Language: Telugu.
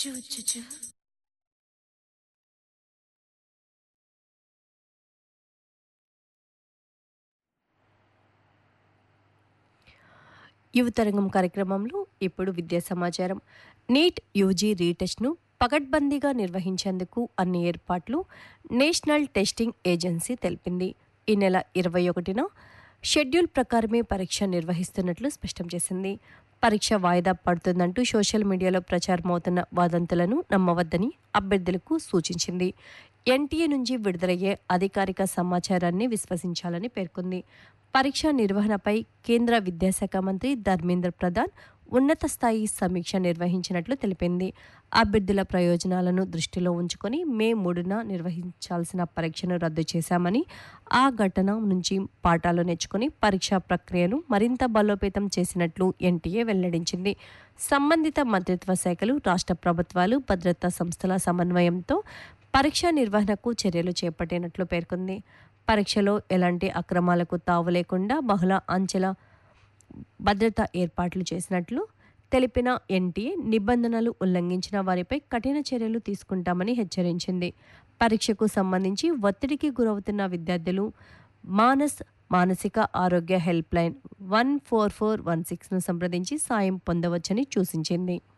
చూ చూ చూ యువతరంగం కార్యక్రమంలో ఇప్పుడు విద్యా సమాచారం నీట్ యూజీ రీటెస్ట్ను పకడ్బందీగా నిర్వహించేందుకు అన్ని ఏర్పాట్లు నేషనల్ టెస్టింగ్ ఏజెన్సీ తెలిపింది ఈ నెల ఇరవై ఒకటిన షెడ్యూల్ ప్రకారమే పరీక్ష నిర్వహిస్తున్నట్లు స్పష్టం చేసింది పరీక్ష వాయిదా పడుతుందంటూ సోషల్ మీడియాలో ప్రచారమవుతున్న వదంతులను నమ్మవద్దని అభ్యర్థులకు సూచించింది ఎన్టీఏ నుంచి విడుదలయ్యే అధికారిక సమాచారాన్ని విశ్వసించాలని పేర్కొంది పరీక్ష నిర్వహణపై కేంద్ర విద్యాశాఖ మంత్రి ధర్మేంద్ర ప్రధాన్ ఉన్నత స్థాయి సమీక్ష నిర్వహించినట్లు తెలిపింది అభ్యర్థుల ప్రయోజనాలను దృష్టిలో ఉంచుకొని మే మూడున నిర్వహించాల్సిన పరీక్షను రద్దు చేశామని ఆ ఘటన నుంచి పాఠాలు నేర్చుకుని పరీక్షా ప్రక్రియను మరింత బలోపేతం చేసినట్లు ఎన్టీఏ వెల్లడించింది సంబంధిత మంత్రిత్వ శాఖలు రాష్ట్ర ప్రభుత్వాలు భద్రతా సంస్థల సమన్వయంతో పరీక్ష నిర్వహణకు చర్యలు చేపట్టినట్లు పేర్కొంది పరీక్షలో ఎలాంటి అక్రమాలకు తావు లేకుండా బహుళ అంచెల భద్రతా ఏర్పాట్లు చేసినట్లు తెలిపిన ఎన్టీఏ నిబంధనలు ఉల్లంఘించిన వారిపై కఠిన చర్యలు తీసుకుంటామని హెచ్చరించింది పరీక్షకు సంబంధించి ఒత్తిడికి గురవుతున్న విద్యార్థులు మానస్ మానసిక ఆరోగ్య help line one four four one సిక్స్ను సంప్రదించి సాయం పొందవచ్చని సూచించింది